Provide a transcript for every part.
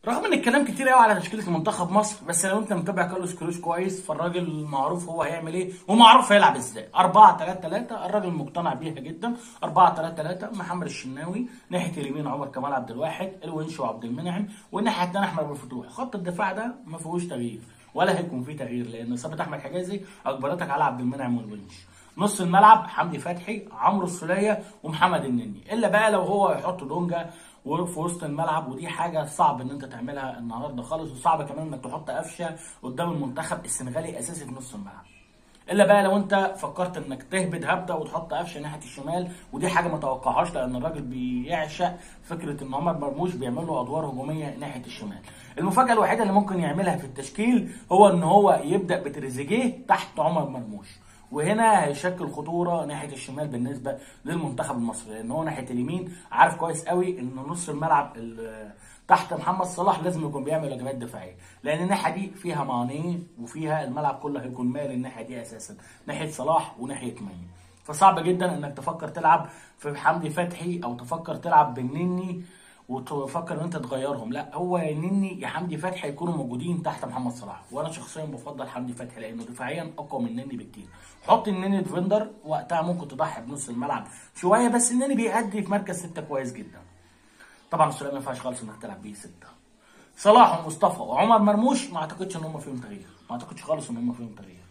رغم ان الكلام كتير قوي على تشكيله منتخب مصر بس لو انت متابع كارلوس كروش كويس فالراجل معروف هو هيعمل ايه ومعروف هيلعب ازاي 4 3 3 الراجل مقتنع بيها جدا 4 3 3 محمد الشناوي ناحيه اليمين عمر كمال عبد الواحد الونش وعبد المنعم والناحيه الثانيه احمد ابو الفتوح خط الدفاع ده ما فيهوش تغيير ولا هيكون فيه تغيير لان اصابه احمد حجازي اجبرتك على عبد المنعم والونش نص الملعب حمدي فتحي عمرو السوليه ومحمد النني الا بقى لو هو يحط دونجا وفي وسط الملعب ودي حاجه صعب ان انت تعملها النهارده خالص وصعب كمان انك تحط قفشه قدام المنتخب السنغالي اساسي في نص الملعب الا بقى لو انت فكرت انك تهبد هبده وتحط قفشه ناحيه الشمال ودي حاجه ما توقعهاش لان الراجل بيعشق فكره ان عمر مرموش بيعمل له ادوار هجوميه ناحيه الشمال المفاجاه الوحيده اللي ممكن يعملها في التشكيل هو ان هو يبدا بتريزيجيه تحت عمر مرموش وهنا هيشكل خطوره ناحيه الشمال بالنسبه للمنتخب المصري لان هو ناحيه اليمين عارف كويس قوي ان نص الملعب تحت محمد صلاح لازم يكون بيعمل واجبات دفاعيه لان الناحيه دي فيها ماني وفيها الملعب كله هيكون مال الناحيه دي اساسا ناحيه صلاح وناحيه ماني فصعب جدا انك تفكر تلعب في حمدي فتحي او تفكر تلعب بالنني وتفكر ان انت تغيرهم لا هو يا نني يا حمدي فتحي يكونوا موجودين تحت محمد صلاح وانا شخصيا بفضل حمدي فتحي لانه دفاعيا اقوى من نني بكتير حط النني ديفندر وقتها ممكن تضحي بنص الملعب شويه بس النني بيأدي في مركز سته كويس جدا طبعا السوليه ما ينفعش خالص انك تلعب بيه سته صلاح ومصطفى وعمر مرموش ما اعتقدش ان هم فيهم تغيير ما اعتقدش خالص ان هم فيهم تغيير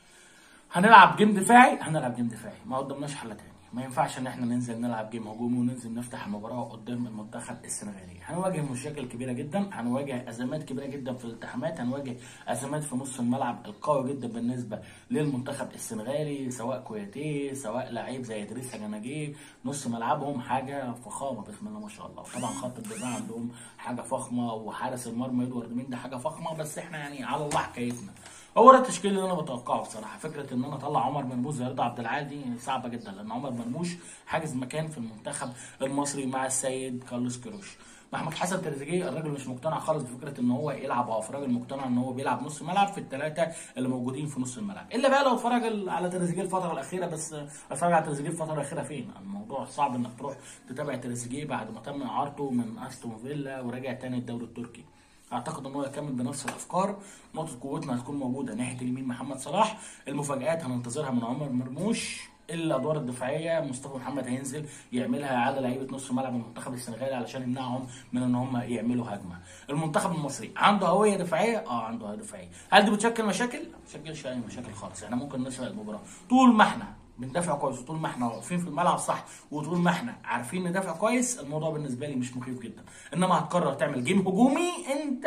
هنلعب جيم دفاعي هنلعب جيم دفاعي ما قدامناش حل تاني ما ينفعش ان احنا ننزل نلعب جيم هجومي وننزل نفتح المباراه قدام المنتخب السنغالي هنواجه مشاكل كبيره جدا هنواجه ازمات كبيره جدا في الالتحامات هنواجه ازمات في نص الملعب القوي جدا بالنسبه للمنتخب السنغالي سواء كويتي سواء لعيب زي ادريس هجناجيه نص ملعبهم حاجه فخامه بسم الله ما شاء الله طبعا خط الدفاع عندهم حاجه فخمه وحارس المرمى ادوارد مين ده حاجه فخمه بس احنا يعني على الله حكايتنا هو ده التشكيل اللي انا بتوقعه بصراحه فكره ان انا اطلع عمر مرموش زي رضا عبد العال دي صعبه جدا لان عمر مرموش حاجز مكان في المنتخب المصري مع السيد كارلوس كيروش محمود حسن تريزيجيه الراجل مش مقتنع خالص بفكره ان هو يلعب اوف الراجل مقتنع ان هو بيلعب نص ملعب في الثلاثه اللي موجودين في نص الملعب الا بقى لو اتفرج على تريزيجيه الفتره الاخيره بس اتفرج على تريزيجيه الفتره الاخيره فين الموضوع صعب انك تروح تتابع تريزيجيه بعد ما تم اعارته من استون فيلا ورجع تاني الدوري التركي اعتقد ان هو يكمل بنفس الافكار نقطه قوتنا هتكون موجوده ناحيه اليمين محمد صلاح المفاجات هننتظرها من عمر مرموش الادوار الدفاعيه مصطفى محمد هينزل يعملها على لعيبه نص ملعب المنتخب السنغالي علشان يمنعهم من ان هم يعملوا هجمه المنتخب المصري عنده هويه دفاعيه اه عنده هويه دفاعيه هل دي بتشكل مشاكل لا ما بتشكلش اي مشاكل خالص احنا ممكن نسرق المباراه طول ما احنا بندافع كويس وطول ما احنا واقفين في الملعب صح وطول ما احنا عارفين ندافع كويس الموضوع بالنسبه لي مش مخيف جدا انما هتقرر تعمل جيم هجومي انت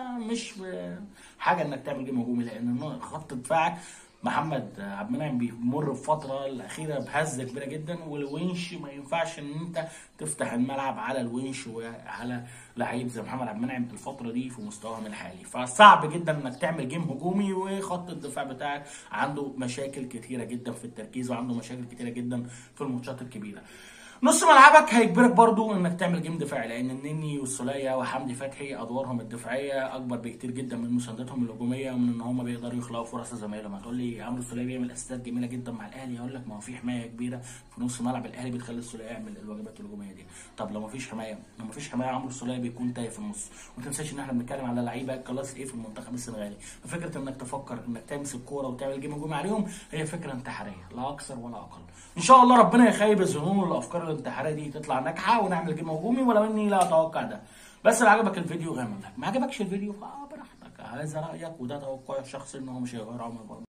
مش حاجه انك تعمل جيم هجومي لان خط دفاعك محمد عبد المنعم بيمر بفتره الاخيره بهزه كبيره جدا والونش ما ينفعش ان انت تفتح الملعب على الونش وعلى لعيب زي محمد عبد المنعم الفتره دي في مستواهم الحالي فصعب جدا انك تعمل جيم هجومي وخط الدفاع بتاعك عنده مشاكل كتيره جدا في التركيز وعنده مشاكل كتيره جدا في الماتشات الكبيره نص ملعبك هيجبرك برضو انك تعمل جيم دفاعي لان النني والسوليه وحمدي فتحي ادوارهم الدفاعيه اكبر بكتير جدا من مساندتهم الهجوميه ومن ان هم بيقدروا يخلقوا فرص لزمايلهم هتقول لي عمرو السوليه بيعمل اسيستات جميله جدا مع الاهلي هقول لك ما هو في حمايه كبيره في نص ملعب الاهلي بتخلي السوليه يعمل الواجبات الهجوميه دي طب لو ما فيش حمايه لو ما فيش حمايه عمرو السوليه بيكون تايه في النص وما تنساش ان احنا بنتكلم على لعيبه كلاس ايه في المنتخب السنغالي ففكره انك تفكر انك تمسك كوره وتعمل جيم هجومي عليهم هي فكره انتحاريه لا اكثر ولا اقل ان شاء الله ربنا يخيب الظنون والافكار الانتحاريه دي تطلع ناجحه ونعمل جيم هجومي ولو اني لا اتوقع ده بس لو عجبك الفيديو اعمل لايك ما عجبكش الفيديو فبراحتك هذا رايك وده توقعي الشخصي ان هو مش هيغير عمر